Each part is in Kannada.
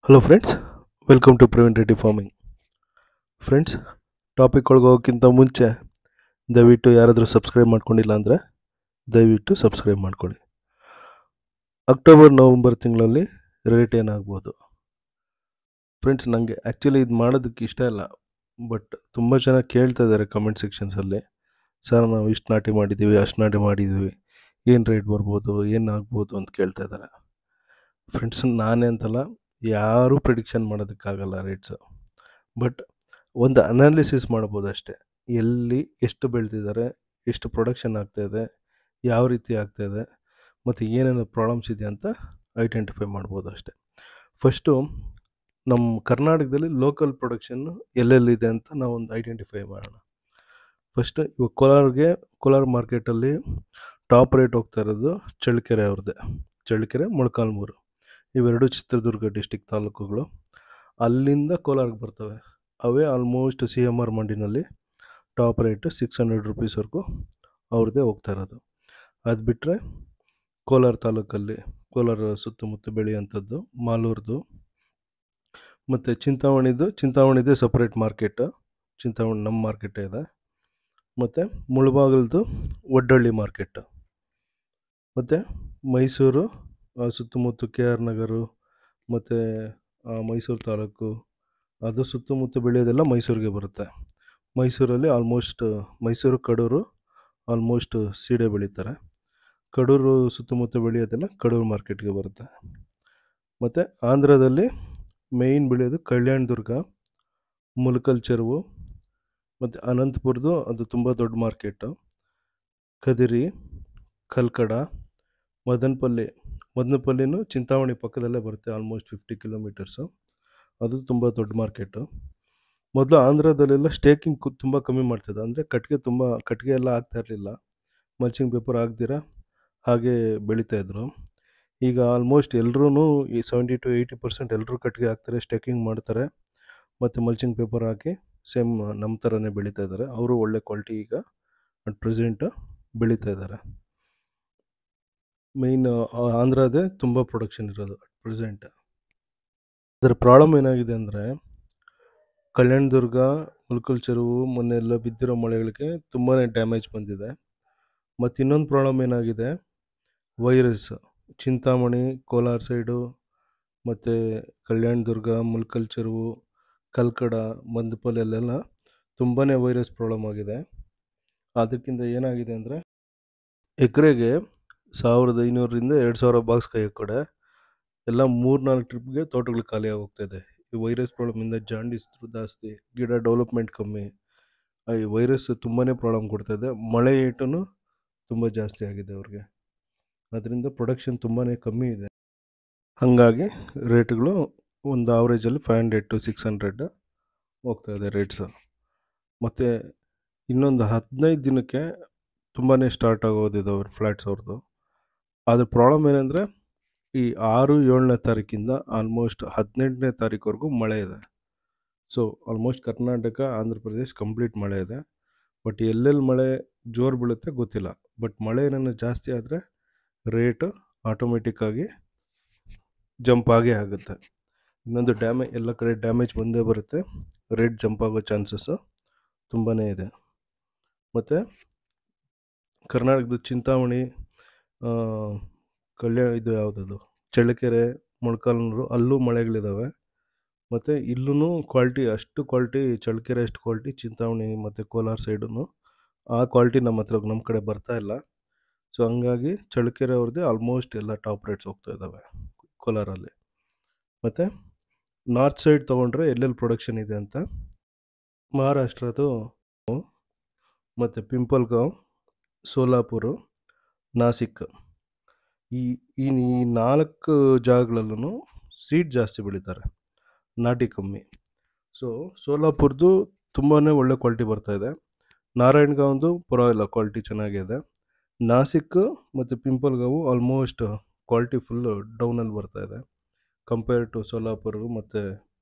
hello friends welcome to preventative farming friends topic ಒಳಗೆ ಹೋಗೋಕ್ಕಿಂತ ಮುಂಚೆ ದಯವಿಟ್ಟು ಯಾರಾದರೂ ಸಬ್ಸ್ಕ್ರೈಬ್ ಮಾಡ್ಕೊಂಡಿಲ್ಲ ಅಂದರೆ ದಯವಿಟ್ಟು ಸಬ್ಸ್ಕ್ರೈಬ್ ಮಾಡ್ಕೊಳ್ಳಿ ಅಕ್ಟೋಬರ್ ನವಂಬರ್ ತಿಂಗಳಲ್ಲಿ ರೇಟ್ ಏನಾಗ್ಬೋದು ಫ್ರೆಂಡ್ಸ್ ನನಗೆ ಆ್ಯಕ್ಚುಲಿ ಇದು ಮಾಡೋದಕ್ಕೆ ಇಷ್ಟ ಇಲ್ಲ ಬಟ್ ತುಂಬ ಜನ ಕೇಳ್ತಾ ಇದ್ದಾರೆ ಕಮೆಂಟ್ ಸೆಕ್ಷನ್ಸಲ್ಲಿ ಸರ್ ನಾವು ಇಷ್ಟು ನಾಟಿ ಮಾಡಿದ್ದೀವಿ ಅಷ್ಟು ನಾಟಿ ಮಾಡಿದ್ದೀವಿ ಏನು ರೇಟ್ ಬರ್ಬೋದು ಏನು ಆಗ್ಬೋದು ಅಂತ ಕೇಳ್ತಾ ಇದ್ದಾರೆ ಫ್ರೆಂಡ್ಸ್ ನಾನೇ ಅಂತಲ್ಲ ಯಾರೂ ಪ್ರಿಡಿಕ್ಷನ್ ಮಾಡೋದಕ್ಕಾಗಲ್ಲ ರೇಟ್ಸು ಬಟ್ ಒಂದು ಅನಾಲಿಸಿಸ್ ಮಾಡ್ಬೋದು ಅಷ್ಟೇ ಎಲ್ಲಿ ಎಷ್ಟು ಬೆಳೆದಿದ್ದಾರೆ ಎಷ್ಟು ಪ್ರೊಡಕ್ಷನ್ ಆಗ್ತಾಯಿದೆ ಯಾವ ರೀತಿ ಆಗ್ತಾಯಿದೆ ಮತ್ತು ಏನೇನು ಪ್ರಾಬ್ಲಮ್ಸ್ ಇದೆ ಅಂತ ಐಡೆಂಟಿಫೈ ಮಾಡ್ಬೋದು ಅಷ್ಟೇ ಫಸ್ಟು ನಮ್ಮ ಕರ್ನಾಟಕದಲ್ಲಿ ಲೋಕಲ್ ಪ್ರೊಡಕ್ಷನ್ನು ಎಲ್ಲೆಲ್ಲಿದೆ ಅಂತ ನಾವು ಒಂದು ಐಡೆಂಟಿಫೈ ಮಾಡೋಣ ಫಸ್ಟ್ ಇವಾಗ ಕೋಲಾರ್ಗೆ ಕೋಲಾರ ಮಾರ್ಕೆಟಲ್ಲಿ ಟಾಪ್ ರೇಟ್ ಹೋಗ್ತಾ ಇರೋದು ಚಳ್ಳಕೆರೆ ಅವ್ರದ್ದೇ ಚಳ್ಳಕೆರೆ ಮೊಳಕಾಲ್ಮೂರು ಇವೆರಡು ಚಿತ್ರದುರ್ಗ ಡಿಸ್ಟಿಕ್ ತಾಲೂಕುಗಳು ಅಲ್ಲಿಂದ ಕೋಲಾರಕ್ಕೆ ಬರ್ತವೆ ಅವೇ ಆಲ್ಮೋಸ್ಟ್ ಸಿ ಎಮ್ ಆರ್ ಮಂಡಿನಲ್ಲಿ ಟಾಪ್ ರೇಟ್ ಸಿಕ್ಸ್ ಹಂಡ್ರೆಡ್ ರುಪೀಸ್ವರೆಗೂ ಅವ್ರದ್ದೇ ಹೋಗ್ತಾ ಇರೋದು ಅದು ಬಿಟ್ಟರೆ ಕೋಲಾರ ತಾಲೂಕಲ್ಲಿ ಕೋಲಾರ ಸುತ್ತಮುತ್ತ ಬೆಳೆಯುವಂಥದ್ದು ಮಾಲೂರ್ದು ಮತ್ತು ಚಿಂತಾಮಣಿದು ಚಿಂತಾಮಣಿದೇ ಸಪ್ರೇಟ್ ಮಾರ್ಕೆಟು ಚಿಂತಾಮಣಿ ನಮ್ಮ ಮಾರ್ಕೆಟೇ ಇದೆ ಮತ್ತು ಮುಳಬಾಗಿಲ್ದು ಒಡ್ಡಳ್ಳಿ ಮಾರ್ಕೆಟು ಮತ್ತು ಮೈಸೂರು ಆ ಸುತ್ತಮುತ್ತ ಕೆ ಆರ್ ನಗರು ಮತ್ತು ಮೈಸೂರು ತಾಲೂಕು ಅದು ಸುತ್ತಮುತ್ತ ಬೆಳೆಯೋದೆಲ್ಲ ಮೈಸೂರಿಗೆ ಬರುತ್ತೆ ಮೈಸೂರಲ್ಲಿ ಆಲ್ಮೋಸ್ಟ್ ಮೈಸೂರು ಕಡೂರು ಆಲ್ಮೋಸ್ಟ್ ಸೀಡೆ ಬೆಳೀತಾರೆ ಕಡೂರು ಸುತ್ತಮುತ್ತ ಬೆಳೆಯೋದೆಲ್ಲ ಕಡೂರು ಮಾರ್ಕೆಟ್ಗೆ ಬರುತ್ತೆ ಮತ್ತು ಆಂಧ್ರದಲ್ಲಿ ಮೇಯ್ನ್ ಬೆಳೆಯೋದು ಕಲ್ಯಾಣದುರ್ಗ ಮುಲಕಲ್ ಚೆರುವು ಮತ್ತು ಅನಂತಪುರದು ಅದು ತುಂಬ ದೊಡ್ಡ ಮಾರ್ಕೆಟು ಕದಿರಿ ಕಲ್ಕಡ ಮದನಪಲ್ಲಿ ಮದನಪಲ್ಲಿನೂ ಚಿಂತಾಮಣಿ ಪಕ್ಕದಲ್ಲೇ ಬರುತ್ತೆ ಆಲ್ಮೋಸ್ಟ್ ಫಿಫ್ಟಿ ಕಿಲೋಮೀಟರ್ಸು ಅದು ತುಂಬ ದೊಡ್ಡ ಮಾರ್ಕೆಟು ಮೊದಲು ಆಂಧ್ರದಲ್ಲೆಲ್ಲ ಸ್ಟೇಕಿಂಗ್ ಕು ತುಂಬ ಕಮ್ಮಿ ಮಾಡ್ತಿದ್ದ ಅಂದರೆ ಕಟ್ಟಿಗೆ ತುಂಬ ಕಟ್ಟಿಗೆ ಎಲ್ಲ ಆಗ್ತಾ ಇರಲಿಲ್ಲ ಮಲ್ಚಿಂಗ್ ಪೇಪರ್ ಹಾಕ್ದಿರ ಹಾಗೆ ಬೆಳೀತಾಯಿದ್ರು ಈಗ ಆಲ್ಮೋಸ್ಟ್ ಎಲ್ಲರೂ ಈ ಸೆವೆಂಟಿ ಟು ಏಯ್ಟಿ ಪರ್ಸೆಂಟ್ ಎಲ್ಲರೂ ಕಟ್ಟಿಗೆ ಹಾಕ್ತಾರೆ ಸ್ಟೇಕಿಂಗ್ ಮಾಡ್ತಾರೆ ಮತ್ತು ಮಲ್ಚಿಂಗ್ ಪೇಪರ್ ಹಾಕಿ ಸೇಮ್ ನಮ್ಮ ಥರನೇ ಬೆಳೀತಾ ಇದ್ದಾರೆ ಅವರು ಒಳ್ಳೆ ಕ್ವಾಲಿಟಿ ಈಗ ಅಟ್ ಪ್ರೆಸೆಂಟ್ ಬೆಳೀತಾ ಇದ್ದಾರೆ ಮೈನ್ ಆಂಧ್ರದೇ ತುಂಬ ಪ್ರೊಡಕ್ಷನ್ ಇರೋದು ಅಟ್ ಪ್ರೆಸೆಂಟ್ ಅದರ ಪ್ರಾಬ್ಲಮ್ ಏನಾಗಿದೆ ಅಂದರೆ ಕಲ್ಯಾಣದುರ್ಗ ಮುಲ್ಕಲ್ ಚೆರುವು ಮೊನ್ನೆ ಎಲ್ಲ ಬಿದ್ದಿರೋ ಮಳೆಗಳಿಗೆ ತುಂಬಾ ಡ್ಯಾಮೇಜ್ ಬಂದಿದೆ ಮತ್ತು ಇನ್ನೊಂದು ಪ್ರಾಬ್ಲಮ್ ಏನಾಗಿದೆ ವೈರಸ್ ಚಿಂತಾಮಣಿ ಕೋಲಾರ ಸೈಡು ಮತ್ತು ಕಲ್ಯಾಣದುರ್ಗ ಮುಲ್ಕಲ್ ಚೆರುವು ಕಲ್ಕಡ ಮಂದಪಲ್ಲಲ್ಲೆಲ್ಲ ತುಂಬಾ ವೈರಸ್ ಪ್ರಾಬ್ಲಮ್ ಆಗಿದೆ ಅದಕ್ಕಿಂತ ಏನಾಗಿದೆ ಅಂದರೆ ಎಕರೆಗೆ ಸಾವಿರದ ಐನೂರರಿಂದ ಎರಡು ಸಾವಿರ ಬಾಕ್ಸ್ ಕೈ ಕಡೆ ಎಲ್ಲ ಮೂರು ನಾಲ್ಕು ಟ್ರಿಪ್ಗೆ ತೋಟಗಳು ಖಾಲಿಯಾಗಿ ಹೋಗ್ತಾಯಿದೆ ಈ ವೈರಸ್ ಪ್ರಾಬ್ಲಮಿಂದ ಜಾಂಡೀಸ್ ಜಾಸ್ತಿ ಗಿಡ ಡೆವಲಪ್ಮೆಂಟ್ ಕಮ್ಮಿ ಈ ವೈರಸ್ ತುಂಬಾ ಪ್ರಾಬ್ಲಮ್ ಕೊಡ್ತಾಯಿದೆ ಮಳೆ ಏಟು ತುಂಬ ಜಾಸ್ತಿ ಆಗಿದೆ ಅವ್ರಿಗೆ ಅದರಿಂದ ಪ್ರೊಡಕ್ಷನ್ ತುಂಬಾ ಕಮ್ಮಿ ಇದೆ ಹಾಗಾಗಿ ರೇಟ್ಗಳು ಒಂದು ಆವ್ರೇಜಲ್ಲಿ five hundred to six hundred ಹೋಗ್ತಾಯಿದೆ ರೇಟ್ಸು ಮತ್ತು ಇನ್ನೊಂದು ಹದಿನೈದು ದಿನಕ್ಕೆ ತುಂಬಾ ಸ್ಟಾರ್ಟ್ ಆಗೋದಿದೆ ಅವ್ರ ಫ್ಲ್ಯಾಟ್ಸ್ ಅವ್ರದ್ದು ಅದ್ರ ಪ್ರಾಬ್ಲಮ್ ಏನಂದರೆ ಈ ಆರು ಏಳನೇ ತಾರೀಕಿಂದ ಆಲ್ಮೋಸ್ಟ್ ಹದಿನೆಂಟನೇ ತಾರೀಕುವರೆಗೂ ಮಳೆ ಇದೆ so almost Karnataka Andhra Pradesh complete ಮಳೆ ಇದೆ ಬಟ್ ಎಲ್ಲೆಲ್ಲಿ ಮಳೆ ಜೋರು ಬೀಳುತ್ತೆ ಗೊತ್ತಿಲ್ಲ ಬಟ್ ಮಳೆ ಏನಾದ್ರು ಜಾಸ್ತಿ ಆದರೆ ರೇಟು ಆಟೋಮೆಟಿಕ್ಕಾಗಿ ಜಂಪ್ ಆಗೇ ಆಗುತ್ತೆ ಇನ್ನೊಂದು ಡ್ಯಾಮೇ ಎಲ್ಲ ಕಡೆ ಡ್ಯಾಮೇಜ್ ಬಂದೇ ಬರುತ್ತೆ ರೇಟ್ ಜಂಪ್ ಆಗೋ ಚಾನ್ಸಸ್ಸು ತುಂಬಾ ಇದೆ ಮತ್ತು ಕರ್ನಾಟಕದ ಚಿಂತಾಮಣಿ ಕಲ್ಯಾಣ ಇದು ಯಾವುದದು ಚಳ್ಳಕೆರೆ ಮೊಳಕಾಲ್ಮೂರು ಅಲ್ಲೂ ಮಳೆಗಳಿದ್ದಾವೆ ಮತ್ತು ಇಲ್ಲೂ ಕ್ವಾಲಿಟಿ ಅಷ್ಟು ಕ್ವಾಲಿಟಿ ಚಳ್ಳಕೆರೆ ಅಷ್ಟು ಕ್ವಾಲಿಟಿ ಚಿಂತಾಮಣಿ ಮತ್ತು ಕೋಲಾರ ಸೈಡೂ ಆ ಕ್ವಾಲಿಟಿ ನಮ್ಮ ಹತ್ರ ನಮ್ಮ ಕಡೆ ಬರ್ತಾ ಇಲ್ಲ ಸೊ ಹಂಗಾಗಿ ಚಳ್ಳಕೆರೆ ಅವ್ರದ್ದೇ ಆಲ್ಮೋಸ್ಟ್ ಎಲ್ಲ ಟಾಪ್ ರೇಟ್ಸ್ ಹೋಗ್ತಾ ಇದ್ದಾವೆ ಕೋಲಾರಲ್ಲಿ ಮತ್ತು ನಾರ್ತ್ ಸೈಡ್ ತೊಗೊಂಡ್ರೆ ಎಲ್ಲೆಲ್ಲಿ ಪ್ರೊಡಕ್ಷನ್ ಇದೆ ಅಂತ ಮಹಾರಾಷ್ಟ್ರದು ಮತ್ತು ಪಿಂಪಲ್ಗಾಂವ್ ಸೋಲಾಪುರ ನಾಸಿಕ್ ಈ ಈ ಈ ನಾಲ್ಕು ಜಾಗಗಳಲ್ಲೂ ಸೀಡ್ ಜಾಸ್ತಿ ಬೆಳೀತಾರೆ ನಾಟಿ ಕಮ್ಮಿ ಸೊ ಸೋಲಾಪುರದ್ದು ತುಂಬಾ ಒಳ್ಳೆ ಕ್ವಾಲಿಟಿ ಬರ್ತಾಯಿದೆ ನಾರಾಯಣ್ಗಾವ್ದು ಪರವಾಗಿಲ್ಲ ಕ್ವಾಲಿಟಿ ಚೆನ್ನಾಗಿದೆ ನಾಸಿಕ್ ಮತ್ತು ಪಿಂಪಲ್ಗಾವು ಆಲ್ಮೋಸ್ಟ್ ಕ್ವಾಲಿಟಿ ಫುಲ್ಲು ಡೌನಲ್ಲಿ ಬರ್ತಾಯಿದೆ ಕಂಪೇರ್ ಟು ಸೋಲಾಪುರ ಮತ್ತು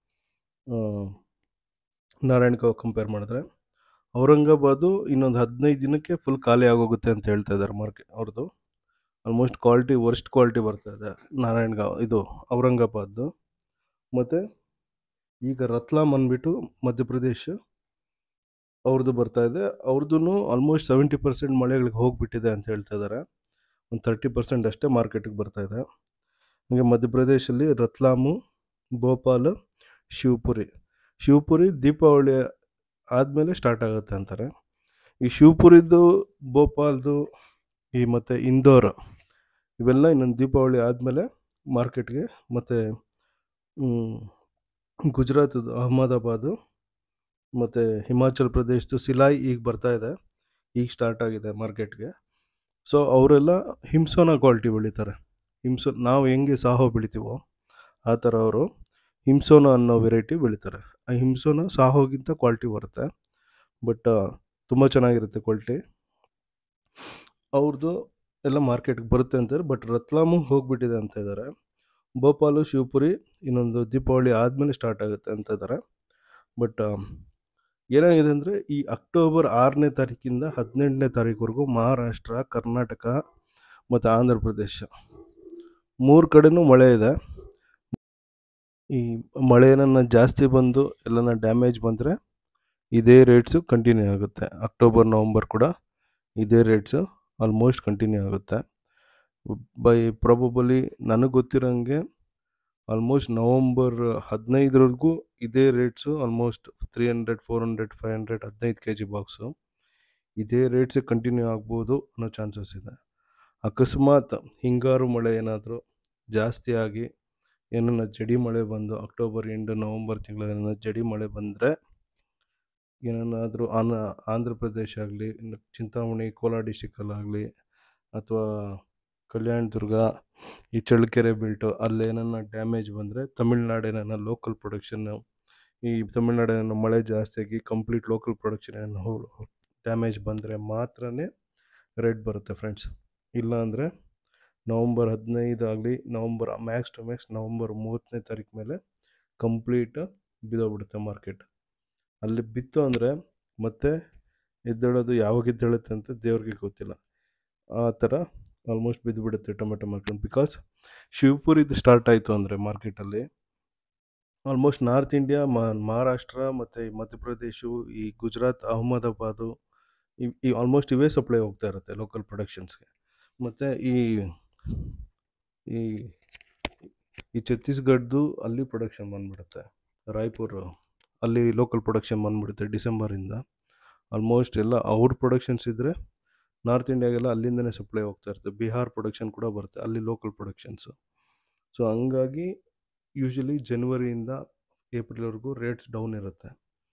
ನಾರಾಯಣ್ಗಾವ್ ಕಂಪೇರ್ ಮಾಡಿದ್ರೆ ಔರಂಗಾಬಾದು ಇನ್ನೊಂದು ಹದಿನೈದು ದಿನಕ್ಕೆ ಫುಲ್ ಖಾಲಿ ಆಗೋಗುತ್ತೆ ಅಂತ ಹೇಳ್ತಾ ಇದ್ದಾರೆ ಮಾರ್ಕೆ ಅವ್ರದ್ದು ಆಲ್ಮೋಸ್ಟ್ ಕ್ವಾಲಿಟಿ ವರ್ಸ್ಟ್ ಕ್ವಾಲಿಟಿ ಬರ್ತಾಯಿದೆ ನಾರಾಯಣ್ಗಾವ್ ಇದು ಔರಂಗಾಬಾದ್ದು ಮತ್ತು ಈಗ ರತ್ಲಾಮ್ ಅಂದ್ಬಿಟ್ಟು ಮಧ್ಯಪ್ರದೇಶ ಅವ್ರದ್ದು ಬರ್ತಾ ಇದೆ ಅವ್ರದ್ದು ಆಲ್ಮೋಸ್ಟ್ ಸೆವೆಂಟಿ ಪರ್ಸೆಂಟ್ ಮಳೆಗಳಿಗೆ ಹೋಗಿಬಿಟ್ಟಿದೆ ಅಂತ ಹೇಳ್ತಾ ಇದ್ದಾರೆ ಒಂದು ತರ್ಟಿ ಪರ್ಸೆಂಟ್ ಅಷ್ಟೇ ಮಾರ್ಕೆಟಿಗೆ ಬರ್ತಾ ಇದೆ ಹಾಗೆ ಮಧ್ಯಪ್ರದೇಶಲ್ಲಿ ರತ್ಲಾಮು ಭೋಪಾಲ್ ಶಿವಪುರಿ ಶಿವಪುರಿ ದೀಪಾವಳಿ ಆದಮೇಲೆ ಸ್ಟಾರ್ಟ್ ಆಗುತ್ತೆ ಅಂತಾರೆ ಈ ಶಿವಪುರಿದ್ದು ಭೋಪಾಲ್ದು ಈ ಮತ್ತು ಇಂದೋರ್ ಇವೆಲ್ಲ ಇನ್ನೊಂದು ದೀಪಾವಳಿ ಆದಮೇಲೆ ಮಾರ್ಕೆಟ್ಗೆ ಮತ್ತು ಗುಜರಾತದ್ದು ಅಹಮದಾಬಾದು ಮತ್ತು ಹಿಮಾಚಲ್ ಪ್ರದೇಶದ್ದು ಸಿಲಾಯಿ ಈಗ ಬರ್ತಾ ಇದೆ ಈಗ ಸ್ಟಾರ್ಟ್ ಆಗಿದೆ ಮಾರ್ಕೆಟ್ಗೆ ಸೊ ಅವರೆಲ್ಲ ಹಿಮ್ಸೋನ ಕ್ವಾಲಿಟಿ ಬೆಳೀತಾರೆ ಹಿಮ್ಸೋ ನಾವು ಹೆಂಗೆ ಸಾಹೋ ಬೆಳಿತೀವೋ ಆ ಥರ ಅವರು ಹಿಮ್ಸೋನ ಅನ್ನೋ ವೆರೈಟಿ ಬೆಳೀತಾರೆ ಆ ಹಿಮ್ಸೋನ ಸಾಹೋಗಿಂತ ಕ್ವಾಲಿಟಿ ಬರುತ್ತೆ ಬಟ್ ತುಂಬ ಚೆನ್ನಾಗಿರುತ್ತೆ ಕ್ವಾಲಿಟಿ ಅವ್ರದ್ದು ಎಲ್ಲ ಮಾರ್ಕೆಟ್ಗೆ ಬರುತ್ತೆ ಅಂತಾರೆ ಬಟ್ ರತ್ಲಾಮು ಹೋಗಿಬಿಟ್ಟಿದೆ ಅಂತ ಇದ್ದಾರೆ ಭೋಪಾಲು ಶಿವಪುರಿ ಇನ್ನೊಂದು ದೀಪಾವಳಿ ಆದಮೇಲೆ ಸ್ಟಾರ್ಟ್ ಆಗುತ್ತೆ ಅಂತ ಇದ್ದಾರೆ ಬಟ್ ಏನಾಗಿದೆ ಅಂದರೆ ಈ ಅಕ್ಟೋಬರ್ ಆರನೇ ತಾರೀಕಿಂದ ಹದಿನೆಂಟನೇ ತಾರೀಕುವರೆಗೂ ಮಹಾರಾಷ್ಟ್ರ ಕರ್ನಾಟಕ ಮತ್ತು ಆಂಧ್ರ ಪ್ರದೇಶ ಮೂರು ಕಡೆನೂ ಮಳೆ ಇದೆ ಈ ಮಳೆ ಏನನ್ನ ಜಾಸ್ತಿ ಬಂದು ಎಲ್ಲನ ಡ್ಯಾಮೇಜ್ ಬಂದರೆ ಇದೇ ರೇಟ್ಸು ಕಂಟಿನ್ಯೂ ಆಗುತ್ತೆ ಅಕ್ಟೋಬರ್ ನವಂಬರ್ ಕೂಡ ಇದೇ ರೇಟ್ಸು ಆಲ್ಮೋಸ್ಟ್ ಕಂಟಿನ್ಯೂ ಆಗುತ್ತೆ ಬೈ ಪ್ರಾಬಬಲಿ ನನಗೆ ಗೊತ್ತಿರೋಂಗೆ ಆಲ್ಮೋಸ್ಟ್ ನವಂಬರ್ ಹದಿನೈದರವರೆಗೂ ಇದೇ rates almost three hundred four hundred five hundred ಹದಿನೈದು ಕೆ ಜಿ ಬಾಕ್ಸು ಇದೇ ರೇಟ್ಸೇ ಕಂಟಿನ್ಯೂ ಆಗ್ಬೋದು ಅನ್ನೋ ಚಾನ್ಸಸ್ ಇದೆ ಅಕಸ್ಮಾತ್ ಹಿಂಗಾರು ಮಳೆ ಏನಾದರೂ ಜಾಸ್ತಿ ಆಗಿ ಏನನ್ನ ಜಡಿ ಮಳೆ ಬಂದು ಅಕ್ಟೋಬರ್ ಎಂಡ್ ನವಂಬರ್ ತಿಂಗಳಲ್ಲಿ ಜಡಿ ಮಳೆ ಬಂದರೆ ಏನನ್ನಾದರೂ ಆನ ಆಂಧ್ರ ಪ್ರದೇಶ ಆಗಲಿ ಚಿಂತಾಮಣಿ ಕೋಲಾರ ಡಿಸ್ಟಿಕಲ್ಲಾಗಲಿ ಅಥವಾ ಕಲ್ಯಾಣ ದುರ್ಗ ಈ ಚಳ್ಳಕೆರೆ ಬಿಲ್ಟು ಅಲ್ಲಿ ಏನನ್ನ ಡ್ಯಾಮೇಜ್ ಬಂದರೆ ತಮಿಳ್ನಾಡು ಏನನ್ನ ಲೋಕಲ್ ಪ್ರೊಡಕ್ಷನ್ನು ಈ ತಮಿಳ್ನಾಡು ಏನನ್ನ ಮಳೆ ಜಾಸ್ತಿ ಆಗಿ ಕಂಪ್ಲೀಟ್ ಲೋಕಲ್ ಪ್ರೊಡಕ್ಷನ್ ಏನು ಡ್ಯಾಮೇಜ್ ಬಂದರೆ ಮಾತ್ರನೇ ರೇಟ್ ಬರುತ್ತೆ ಫ್ರೆಂಡ್ಸ್ ಇಲ್ಲ ಅಂದರೆ ನವಂಬರ್ ಹದಿನೈದು ಆಗಲಿ November max to max November ಮೂವತ್ತನೇ ತಾರೀಕು ಮೇಲೆ ಕಂಪ್ಲೀಟ್ ಬಿದ್ದೋಗ್ಬಿಡುತ್ತೆ ಮಾರ್ಕೆಟ್ ಅಲ್ಲಿ ಬಿತ್ತು ಅಂದರೆ ಮತ್ತೆ ಎದ್ದೇಳೋದು ಯಾವಾಗ ಎದ್ದೇಳುತ್ತೆ ಅಂತ ದೇವ್ರಿಗೆ ಗೊತ್ತಿಲ್ಲ ಆ ಥರ ಆಲ್ಮೋಸ್ಟ್ ಬಿದ್ದುಬಿಡುತ್ತೆ ಟೊಮೆಟೊ ಮಾರ್ಕೆಟ್ ಬಿಕಾಸ್ ಶಿವಪುರಿದು ಸ್ಟಾರ್ಟ್ ಆಯಿತು ಅಂದರೆ ಮಾರ್ಕೆಟಲ್ಲಿ ಆಲ್ಮೋಸ್ಟ್ ನಾರ್ತ್ ಇಂಡಿಯಾ ಮಹಾರಾಷ್ಟ್ರ ಮತ್ತು ಮಧ್ಯಪ್ರದೇಶ ಈ ಗುಜರಾತ್ ಅಹಮದಾಬಾದು ಈ ಈ ಆಲ್ಮೋಸ್ಟ್ ಇವೇ ಸಪ್ಲೈ ಹೋಗ್ತಾ ಇರುತ್ತೆ ಲೋಕಲ್ ಪ್ರೊಡಕ್ಷನ್ಸ್ಗೆ ಮತ್ತು ಈ ಈ ಈ ಛತ್ತೀಸ್ಗಢದ್ದು ಅಲ್ಲಿ ಪ್ರೊಡಕ್ಷನ್ ಬಂದ್ಬಿಡುತ್ತೆ ರಾಯ್ಪುರ್ ಅಲ್ಲಿ ಲೋಕಲ್ ಪ್ರೊಡಕ್ಷನ್ ಬಂದ್ಬಿಡುತ್ತೆ ಡಿಸೆಂಬರಿಂದ ಆಲ್ಮೋಸ್ಟ್ ಎಲ್ಲ ಅವ್ರ ಪ್ರೊಡಕ್ಷನ್ಸ್ ಇದ್ದರೆ ನಾರ್ತ್ ಇಂಡಿಯಾಗೆಲ್ಲ ಅಲ್ಲಿಂದನೇ ಸಪ್ಲೈ ಹೋಗ್ತಾ ಇರುತ್ತೆ ಬಿಹಾರ್ ಪ್ರೊಡಕ್ಷನ್ ಕೂಡ ಬರುತ್ತೆ ಅಲ್ಲಿ ಲೋಕಲ್ ಪ್ರೊಡಕ್ಷನ್ಸು ಸೊ ಹಂಗಾಗಿ ಯೂಶ್ವಲಿ ಜನ್ವರಿಯಿಂದ ಏಪ್ರಿಲ್ವರೆಗೂ ರೇಟ್ಸ್ ಡೌನ್ ಇರುತ್ತೆ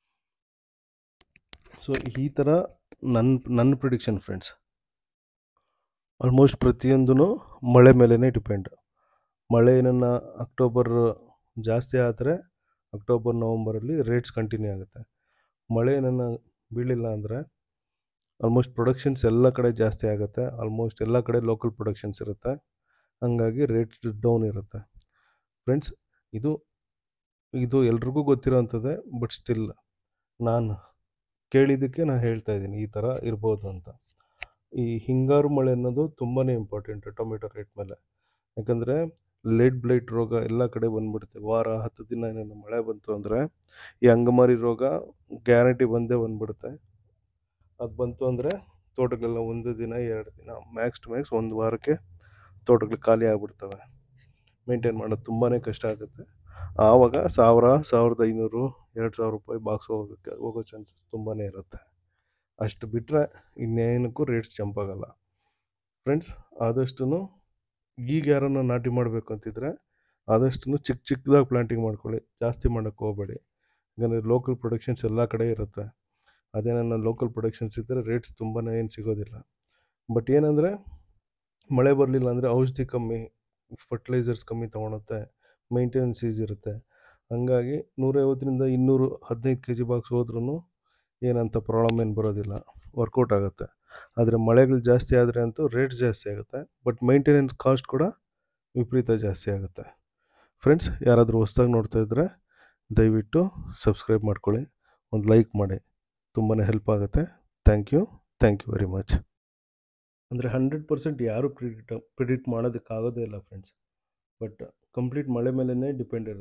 ಸೊ ಈ ಥರ ನನ್ನ ನನ್ನ ಪ್ರಿಡಿಕ್ಷನ್ ಫ್ರೆಂಡ್ಸ್ ಆಲ್ಮೋಸ್ಟ್ ಪ್ರತಿಯೊಂದೂ ಮಳೆ ಮೇಲೇ ಡಿಪೆಂಡ್ ಮಳೆ ಏನನ್ನ ಅಕ್ಟೋಬರ್ ಜಾಸ್ತಿ ಆದರೆ ಅಕ್ಟೋಬರ್ ನವಂಬರಲ್ಲಿ ರೇಟ್ಸ್ ಕಂಟಿನ್ಯೂ ಆಗುತ್ತೆ ಮಳೆ ಏನನ್ನ ಬೀಳಿಲ್ಲ ಅಂದರೆ ಆಲ್ಮೋಸ್ಟ್ ಪ್ರೊಡಕ್ಷನ್ಸ್ ಎಲ್ಲ ಕಡೆ ಜಾಸ್ತಿ ಆಗುತ್ತೆ ಆಲ್ಮೋಸ್ಟ್ ಎಲ್ಲ ಕಡೆ ಲೋಕಲ್ ಪ್ರೊಡಕ್ಷನ್ಸ್ ಇರುತ್ತೆ ಹಂಗಾಗಿ ರೇಟ್ ಡೌನ್ ಇರುತ್ತೆ ಫ್ರೆಂಡ್ಸ್ ಇದು ಇದು ಎಲ್ರಿಗೂ ಗೊತ್ತಿರೋವಂಥದ್ದೇ ಬಟ್ ಸ್ಟಿಲ್ ನಾನು ಕೇಳಿದ್ದಕ್ಕೆ ನಾನು ಹೇಳ್ತಾ ಇದ್ದೀನಿ ಈ ಥರ ಇರ್ಬೋದು ಅಂತ ಈ ಹಿಂಗಾರು ಮಳೆ ಅನ್ನೋದು ತುಂಬಾ ಇಂಪಾರ್ಟೆಂಟ್ ಟೊಮೆಟೊ ರೇಟ್ ಮೇಲೆ ಯಾಕಂದರೆ ಲೆಡ್ ಬ್ಲೈಟ್ ರೋಗ ಎಲ್ಲ ಕಡೆ ಬಂದ್ಬಿಡುತ್ತೆ ವಾರ ಹತ್ತು ದಿನ ಏನೇನು ಮಳೆ ಬಂತು ಅಂದರೆ ಈ ಅಂಗಮಾರಿ ರೋಗ ಗ್ಯಾರಂಟಿ ಬಂದೇ ಬಂದ್ಬಿಡುತ್ತೆ ಅದು ಬಂತು ಅಂದರೆ ತೋಟಗಳೆಲ್ಲ ಒಂದು ದಿನ ಎರಡು ದಿನ ಮ್ಯಾಕ್ಸ್ ಟು ಮ್ಯಾಕ್ಸ್ ಒಂದು ವಾರಕ್ಕೆ ತೋಟಗಳು ಖಾಲಿ ಆಗಿಬಿಡ್ತವೆ ಮೇಂಟೈನ್ ಮಾಡೋದು ತುಂಬಾ ಕಷ್ಟ ಆಗುತ್ತೆ ಆವಾಗ ಸಾವಿರ ಸಾವಿರದ ಐನೂರು ಎರಡು ಸಾವಿರ ರೂಪಾಯಿ ಬಾಕ್ಸ್ ಹೋಗೋಕ್ಕೆ ಹೋಗೋ ಚಾನ್ಸಸ್ ತುಂಬಾ ಇರುತ್ತೆ ಅಷ್ಟು ಬಿಟ್ಟರೆ ಇನ್ನೇನಕ್ಕೂ ರೇಟ್ಸ್ ಜಂಪ್ ಆಗೋಲ್ಲ ಫ್ರೆಂಡ್ಸ್ ಆದಷ್ಟು ಈಗ ಯಾರನ್ನ ನಾಟಿ ಮಾಡಬೇಕು ಅಂತಿದ್ರೆ ಆದಷ್ಟು ಚಿಕ್ಕ ಚಿಕ್ಕದಾಗಿ ಪ್ಲಾಂಟಿಂಗ್ ಮಾಡ್ಕೊಳ್ಳಿ ಜಾಸ್ತಿ ಮಾಡೋಕ್ಕೆ ಹೋಗಬೇಡಿ ಯಾಕಂದರೆ ಲೋಕಲ್ ಪ್ರೊಡಕ್ಷನ್ಸ್ ಎಲ್ಲ ಕಡೆ ಇರುತ್ತೆ ಅದೇ ನನ್ನ ಲೋಕಲ್ ಪ್ರೊಡಕ್ಷನ್ಸ್ ಇದ್ದರೆ ರೇಟ್ಸ್ ತುಂಬಾ ಏನು ಸಿಗೋದಿಲ್ಲ ಬಟ್ ಏನಂದರೆ ಮಳೆ ಬರಲಿಲ್ಲ ಅಂದರೆ ಔಷಧಿ ಕಮ್ಮಿ ಫರ್ಟಿಲೈಸರ್ಸ್ ಕಮ್ಮಿ ತೊಗೊಳುತ್ತೆ ಮೇಂಟೆನೆನ್ಸ್ ಈಸಿ ಇರುತ್ತೆ ಹಂಗಾಗಿ ನೂರೈವತ್ತರಿಂದ ಇನ್ನೂರು ಹದಿನೈದು ಕೆ ಜಿ ಬಾಕ್ಸ್ ಹೋದ್ರೂ ಏನಂತ ಪ್ರಾಬ್ಲಮ್ ಏನು ಬರೋದಿಲ್ಲ ವರ್ಕೌಟ್ ಆಗುತ್ತೆ ಆದರೆ ಮಳೆಗಳು ಜಾಸ್ತಿ ಆದರೆ ಅಂತೂ ರೇಟ್ಸ್ ಜಾಸ್ತಿ ಆಗುತ್ತೆ ಬಟ್ ಮೇಂಟೆನೆನ್ಸ್ ಕಾಸ್ಟ್ ಕೂಡ ವಿಪರೀತ ಜಾಸ್ತಿ ಆಗುತ್ತೆ ಫ್ರೆಂಡ್ಸ್ ಯಾರಾದರೂ ಹೊಸ್ದಾಗಿ ನೋಡ್ತಾ ಇದ್ದರೆ ದಯವಿಟ್ಟು ಸಬ್ಸ್ಕ್ರೈಬ್ ಮಾಡ್ಕೊಳ್ಳಿ ಒಂದು ಲೈಕ್ ಮಾಡಿ ತುಂಬಾ ಹೆಲ್ಪ್ ಆಗುತ್ತೆ thank you thank you very much ಅಂದರೆ ಹಂಡ್ರೆಡ್ ಪರ್ಸೆಂಟ್ ಯಾರೂ ಪ್ರಿಡಿಕ್ಟ್ ಪ್ರಿಡಿಕ್ಟ್ ಮಾಡೋದಕ್ಕಾಗೋದೇ ಇಲ್ಲ ಫ್ರೆಂಡ್ಸ್ ಬಟ್ ಕಂಪ್ಲೀಟ್ ಮಳೆ ಮೇಲೇ ಡಿಪೆಂಡ್ ಇರುತ್ತೆ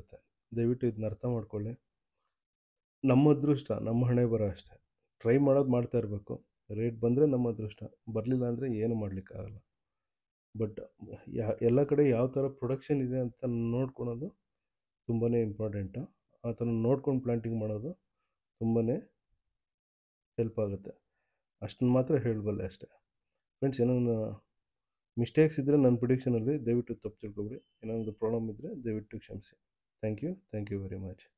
ದಯವಿಟ್ಟು ಇದನ್ನ ಅರ್ಥ ಮಾಡ್ಕೊಳ್ಳಿ ನಮ್ಮ ಅದೃಷ್ಟ ನಮ್ಮ ಹಣೆ ಬರ ಅಷ್ಟೇ ಟ್ರೈ ಮಾಡೋದು ಮಾಡ್ತಾ ಇರಬೇಕು ರೇಟ್ ಬಂದರೆ ನಮ್ಮ ಅದೃಷ್ಟ ಬರಲಿಲ್ಲ ಅಂದರೆ ಏನು ಮಾಡಲಿಕ್ಕಾಗಲ್ಲ ಬಟ್ ಯಾ ಎಲ್ಲ ಕಡೆ ಯಾವ ಥರ ಪ್ರೊಡಕ್ಷನ್ ಇದೆ ಅಂತ ನೋಡ್ಕೊಳೋದು ತುಂಬಾ ಇಂಪಾರ್ಟೆಂಟು ಆ ಥರ ನೋಡ್ಕೊಂಡು ಪ್ಲ್ಯಾಂಟಿಂಗ್ ಮಾಡೋದು ತುಂಬಾ ಹೆಲ್ಪ್ ಆಗುತ್ತೆ ಅಷ್ಟನ್ನು ಮಾತ್ರ ಹೇಳಬಲ್ಲೆ ಅಷ್ಟೇ ಫ್ರೆಂಡ್ಸ್ ಏನೋ ಮಿಸ್ಟೇಕ್ಸ್ ಇದ್ದರೆ ನನ್ನ ಪ್ರಿಡಿಕ್ಷನಲ್ಲಿ ದಯವಿಟ್ಟು ತಪ್ಪು ತಿಳ್ಕೊಬೇಡಿ ಏನೋ ಒಂದು ಪ್ರಾಬ್ಲಮ್ ಇದ್ದರೆ ದಯವಿಟ್ಟು ಕ್ಷಮಿಸಿ thank you thank you very much